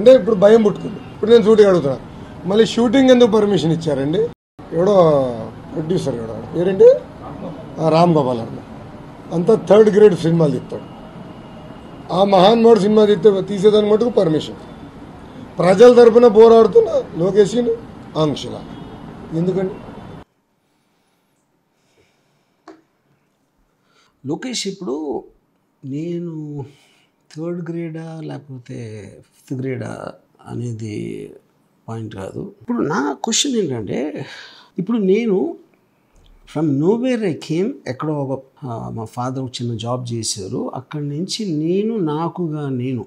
అంటే ఇప్పుడు భయం పుట్టుకుంది ఇప్పుడు నేను షూటింగ్ అడుగుతున్నా మళ్ళీ షూటింగ్ ఎందుకు పర్మిషన్ ఇచ్చారండి ఎవడో ప్రొడ్యూసర్ ఎవడో పేరేంటి ఆ రామ్ గోపాల్ అన్న అంతా థర్డ్ గ్రేడ్ సినిమాలు తీస్తాడు ఆ మహాన్మోడు సినిమా తీస్తే తీసేదాని మటుకు పర్మిషన్ ప్రజల తరపున పోరాడుతున్న లోకేష్ ఆంక్షల ఎందుకండి లోకేష్ ఇప్పుడు నేను థర్డ్ గ్రేడా లేకపోతే ఫిఫ్త్ గ్రేడా అనేది పాయింట్ కాదు ఇప్పుడు నా క్వశ్చన్ ఏంటంటే ఇప్పుడు నేను ఫ్రమ్ నోవేర్ ఐ కేమ్ ఎక్కడో ఒక ఆ, మా ఫాదర్ చిన్న జాబ్ చేశారు అక్కడి నుంచి నేను నాకుగా నేను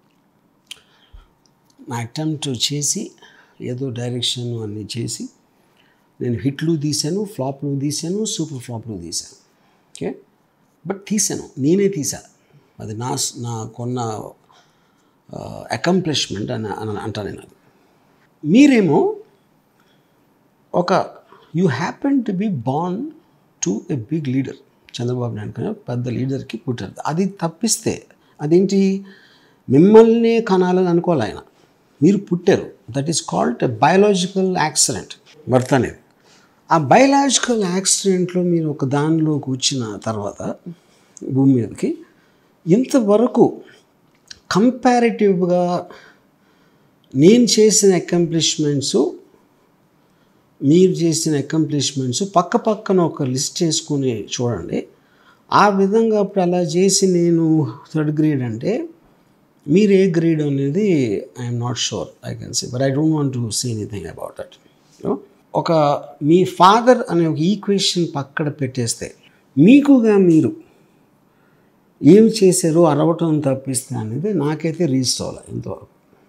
నా అటెంప్ట్ చేసి ఏదో డైరెక్షన్ అన్నీ చేసి నేను హిట్లు తీశాను ఫ్లాప్లు తీశాను సూపర్ ఫ్లాప్లు తీశాను ఓకే బట్ తీశాను నేనే తీసా అది నా నా కొన్న అకంప్లిష్మెంట్ అని అని అంటాను నేను అది మీరేమో ఒక you happen to be born to a big leader Chandrababu Naidu కన్నా పెద్ద లీడర్కి పుట్టారు అది తప్పిస్తే అదేంటి మిమ్మల్నే కనాలని అనుకోవాలి ఆయన మీరు పుట్టారు that is called a biological accident birth అనేది ఆ బయలాజికల్ యాక్సిడెంట్లో మీరు ఒక దానిలోకి వచ్చిన తర్వాత భూమి మీదకి ఇంతవరకు కంపారిటివ్గా నేను చేసిన అకంప్లిష్మెంట్స్ మీరు చేసిన అకంప్లిష్మెంట్స్ పక్క పక్కన ఒక లిస్ట్ చేసుకుని చూడండి ఆ విధంగా అప్పుడు అలా చేసి నేను థర్డ్ గ్రేడ్ అంటే మీరు ఏ గ్రేడ్ అనేది I'm not sure I can see but I don't want to see anything about that ఒక మీ ఫాదర్ అనే ఒక ఈక్వేషన్ పక్కన పెట్టేస్తే మీకుగా మీరు ఏం చేశారో అరవటం తప్పిస్తే అనేది నాకైతే రీచ్ అవ్వాలి ఇంతవరకు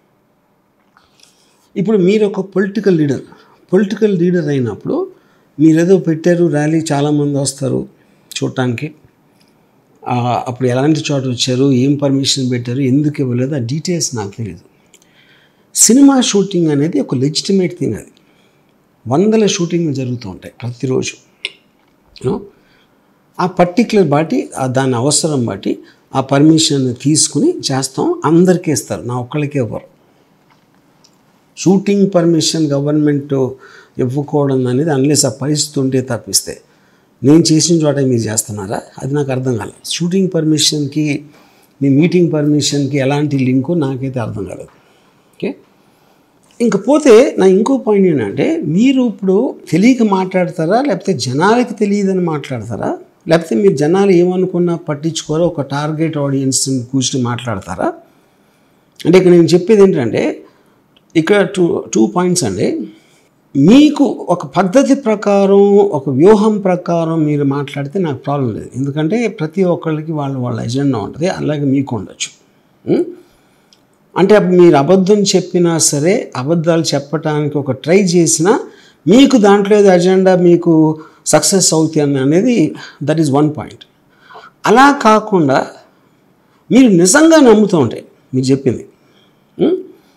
ఇప్పుడు మీరు ఒక పొలిటికల్ లీడర్ పొలిటికల్ లీడర్ అయినప్పుడు మీరు ఏదో పెట్టారు ర్యాలీ చాలామంది వస్తారు చూడటానికి ఆ, అప్పుడు ఎలాంటి చోట వచ్చారు ఏం పర్మిషన్ పెట్టారు ఎందుకు ఇవ్వలేదు ఆ డీటెయిల్స్ నాకు తెలియదు సినిమా షూటింగ్ అనేది ఒక లెజిటిమేట్ థింగ్ అది వందల షూటింగ్లు జరుగుతూ ఉంటాయి ప్రతిరోజు You know? ఆ పర్టిక్యులర్ బట్టి ఆ దాని అవసరం బట్టి ఆ పర్మిషన్ తీసుకుని చేస్తాం అందరికీ ఇస్తారు నా ఒక్కళ్ళకే ఇవ్వరు షూటింగ్ పర్మిషన్ గవర్నమెంట్ ఇవ్వకూడదు అనేది అన్లెస్ ఆ పరిస్థితి ఉంటే తప్పిస్తే నేను చేసిన చోట మీరు చేస్తున్నారా అది నాకు అర్థం కాలేదు షూటింగ్ పర్మిషన్కి మీ మీటింగ్ పర్మిషన్కి ఎలాంటి లింకు నాకైతే అర్థం కాలేదు ఓకే ఇంక పోతే నా ఇంకో పాయింట్ ఏంటంటే మీరు ఇప్పుడు తెలియక మాట్లాడతారా లేకపోతే జనాలకి తెలియదని మాట్లాడతారా లేకపోతే మీరు జనాలు ఏమనుకున్నా పట్టించుకోరో ఒక టార్గెట్ ఆడియన్స్ కూర్చుని మాట్లాడతారా అంటే ఇక్కడ నేను చెప్పేది ఏంటంటే ఇక్కడ టూ టూ పాయింట్స్ అండి మీకు ఒక పద్ధతి ప్రకారం ఒక వ్యూహం ప్రకారం మీరు మాట్లాడితే నాకు ప్రాబ్లం లేదు ఎందుకంటే ప్రతి ఒక్కళ్ళకి వాళ్ళ వాళ్ళ ఎజెండా ఉంటుంది అలాగే మీకు ఉండొచ్చు ఉం? అంటే అప్పుడు మీరు అబద్ధం చెప్పినా సరే అబద్ధాలు చెప్పడానికి ఒక ట్రై చేసినా మీకు దాంట్లో ఏదో ఎజెండా మీకు సక్సెస్ అవుతుంది అనేది దట్ ఈస్ వన్ పాయింట్ అలా కాకుండా మీరు నిజంగా నమ్ముతూ ఉంటాయి మీరు చెప్పింది ఉం?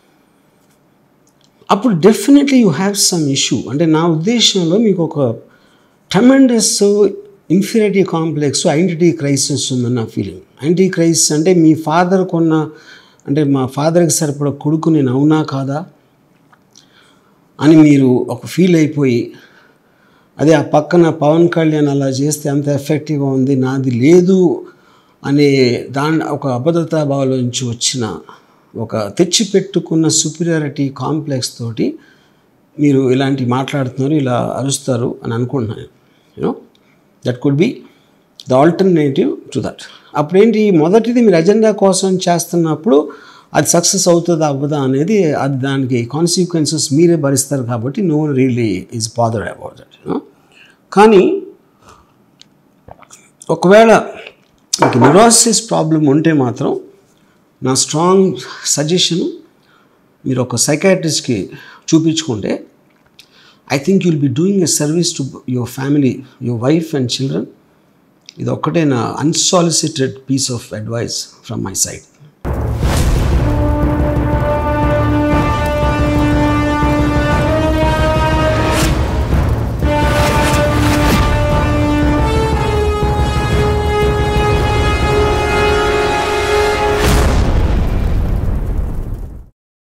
అప్పుడు definitely you have some issue అంటే నా ఉద్దేశంలో మీకు ఒక tremendous inferiority complex identity crisis ఉందని నా ఫీలింగ్ ఐడెంటిటీ క్రైసిస్ అంటే మీ ఫాదర్ కొన్న అంటే మా ఫాదర్కి సరిపడ కొడుకు నేను అవునా కాదా అని మీరు ఒక ఫీల్ అయిపోయి అదే ఆ పక్కన పవన్ కళ్యాణ్ అలా చేస్తే అంత ఎఫెక్టివ్గా ఉంది నాది లేదు అనే దాని ఒక అభద్రతా భావంలో నుంచి వచ్చిన ఒక తెచ్చిపెట్టుకున్న సుపీరియారిటీ కాంప్లెక్స్ తోటి మీరు ఇలాంటి మాట్లాడుతున్నారు ఇలా అరుస్తారు అని అనుకుంటున్నాను you know that could be the alternative to that అప్పుడేంటి మొదటిది మీరు ఎజెండా కోసం చేస్తున్నప్పుడు అది సక్సెస్ అవుతుందా అవ్వదా అనేది అది దానికి కాన్సిక్వెన్సెస్ మీరే భరిస్తారు కాబట్టి no really is bother about that కానీ ఒకవేళ మీకు న్యూరాసిస్ ప్రాబ్లం ఉంటే మాత్రం నా స్ట్రాంగ్ సజెషన్ మీరు ఒక సైకాట్రిస్ట్కి చూపించుకుంటే I think you'll be doing a service to your family your wife and children ఇది ఒక్కటే నా unsolicited piece of advice from my side